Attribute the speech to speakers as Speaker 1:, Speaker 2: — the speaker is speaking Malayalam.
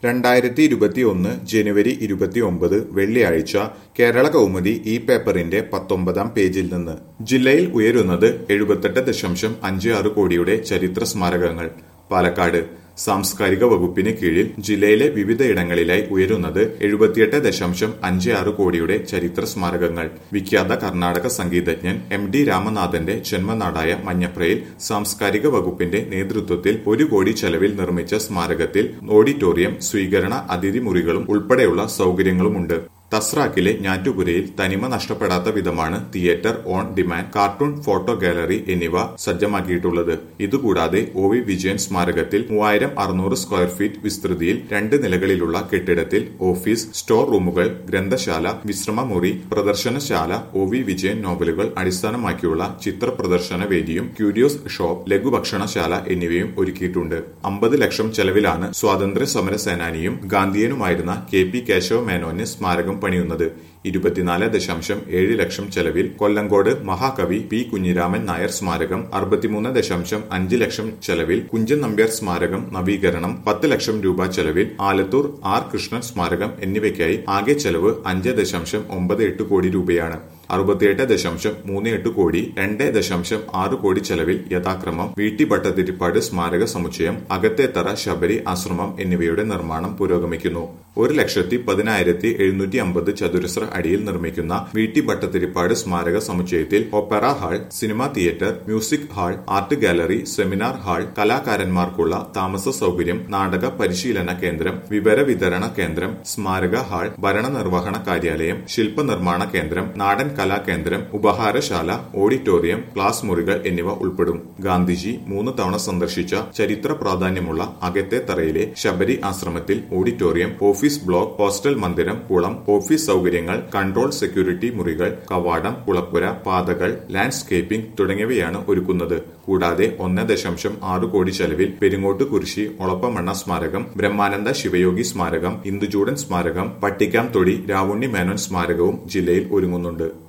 Speaker 1: രണ്ടായിരത്തി ഇരുപത്തിയൊന്ന് ജനുവരി ഇരുപത്തിയൊമ്പത് വെള്ളിയാഴ്ച കേരള കൗമുദി ഈ പേപ്പറിന്റെ പത്തൊമ്പതാം പേജിൽ നിന്ന് ജില്ലയിൽ ഉയരുന്നത് എഴുപത്തെട്ട് ദശാംശം അഞ്ച് ആറ് കോടിയുടെ ചരിത്ര സ്മാരകങ്ങൾ പാലക്കാട് സാംസ്കാരിക വകുപ്പിന് കീഴിൽ ജില്ലയിലെ വിവിധയിടങ്ങളിലായി ഉയരുന്നത് എഴുപത്തിയെട്ട് ദശാംശം അഞ്ച് ആറ് കോടിയുടെ ചരിത്ര സ്മാരകങ്ങൾ വിഖ്യാത കർണാടക സംഗീതജ്ഞൻ എം ഡി രാമനാഥന്റെ ജന്മനാടായ മഞ്ഞപ്രയിൽ സാംസ്കാരിക വകുപ്പിന്റെ നേതൃത്വത്തിൽ ഒരു കോടി ചെലവിൽ നിർമ്മിച്ച സ്മാരകത്തിൽ ഓഡിറ്റോറിയം സ്വീകരണ അതിഥി മുറികളും ഉൾപ്പെടെയുള്ള സൗകര്യങ്ങളുമുണ്ട് തസ്രാക്കിലെ ഞാറ്റുപുരയിൽ തനിമ നഷ്ടപ്പെടാത്ത വിധമാണ് theatre on demand cartoon photo gallery എന്നിവ സജ്ജമാക്കിയിട്ടുള്ളത് ഇതുകൂടാതെ ഒ വി വിജയൻ സ്മാരകത്തിൽ മൂവായിരം അറുന്നൂറ് സ്ക്വയർ ഫീറ്റ് വിസ്തൃതിയിൽ രണ്ട് നിലകളിലുള്ള കെട്ടിടത്തിൽ ഓഫീസ് സ്റ്റോർ റൂമുകൾ ഗ്രന്ഥശാല വിശ്രമമുറി പ്രദർശനശാല ഒ വി വിജയൻ നോവലുകൾ അടിസ്ഥാനമാക്കിയുള്ള ചിത്ര പ്രദർശന വേദിയും ക്യൂരിയോസ് ഷോപ്പ് ലഘുഭക്ഷണശാല എന്നിവയും ഒരുക്കിയിട്ടുണ്ട് അമ്പത് ലക്ഷം ചെലവിലാണ് സ്വാതന്ത്ര്യ സമര സേനാനിയും ഗാന്ധിയനുമായിരുന്ന കെ പി കേശവ മേനോന് സ്മാരകം പണിയുന്നത് ഇരുപത്തിനാല് ദശാംശം ഏഴ് ലക്ഷം ചെലവിൽ കൊല്ലങ്കോട് മഹാകവി പി കുഞ്ഞിരാമൻ നായർ സ്മാരകം അറുപത്തിമൂന്ന് ദശാംശം അഞ്ച് ലക്ഷം ചെലവിൽ കുഞ്ചൻ നമ്പ്യാർ സ്മാരകം നവീകരണം പത്ത് ലക്ഷം രൂപ ചെലവിൽ ആലത്തൂർ ആർ കൃഷ്ണൻ സ്മാരകം എന്നിവയ്ക്കായി ആകെ ചെലവ് അഞ്ച് ദശാംശം ഒമ്പത് എട്ട് കോടി രൂപയാണ് അറുപത്തിയെട്ട് ദശാംശം മൂന്ന് എട്ട് കോടി രണ്ട് ദശാംശം ആറ് കോടി ചെലവിൽ യഥാക്രമം വീട്ടി ഭട്ടതിരിപ്പാട് സ്മാരക സമുച്ചയം അകത്തേത്തറ ശബരി ആശ്രമം എന്നിവയുടെ നിർമ്മാണം പുരോഗമിക്കുന്നു ഒരു ലക്ഷത്തി പതിനായിരത്തി എഴുന്നൂറ്റി അമ്പത് ചതുരശ്ര അടിയിൽ നിർമ്മിക്കുന്ന വീട്ടി ഭട്ടതിരിപ്പാട് സ്മാരക സമുച്ചയത്തിൽ opera hall cinema theatre music hall art gallery seminar hall കലാകാരന്മാർക്കുള്ള താമസ സൗകര്യം നാടക പരിശീലന കേന്ദ്രം വിവര വിതരണ കേന്ദ്രം സ്മാരക ഹാൾ ഭരണനിർവഹണ കാര്യാലയം ശില്പനിർമ്മാണ കേന്ദ്രം നാടൻ കലാകേന്ദ്രം ഉപഹാരശാല ഓഡിറ്റോറിയം ക്ലാസ് മുറികൾ എന്നിവ ഉൾപ്പെടും ഗാന്ധിജി മൂന്ന് തവണ സന്ദർശിച്ച ചരിത്ര പ്രാധാന്യമുള്ള അകത്തെ തറയിലെ ശബരി ആശ്രമത്തിൽ ഓഡിറ്റോറിയം ഓഫീസ് ബ്ലോക്ക് ഹോസ്റ്റൽ മന്ദിരം കുളം ഓഫീസ് സൗകര്യങ്ങൾ കൺട്രോൾ സെക്യൂരിറ്റി മുറികൾ കവാടം കുളപ്പുര പാതകൾ ലാൻഡ്സ്കേപ്പിംഗ് തുടങ്ങിയവയാണ് ഒരുക്കുന്നത് കൂടാതെ ഒന്ന് ദശാംശം ആറ് കോടി ചെലവിൽ പെരിങ്ങോട്ട് കുരിശി ഒളപ്പമണ്ണ സ്മാരകം ബ്രഹ്മാനന്ദ ശിവയോഗി സ്മാരകം ഇന്ദുചൂടൻ സ്മാരകം പട്ടിക്കാം തൊടി രാവുണ്ണി മേനോൻ സ്മാരകവും ജില്ലയിൽ ഒരുങ്ങുന്നുണ്ട്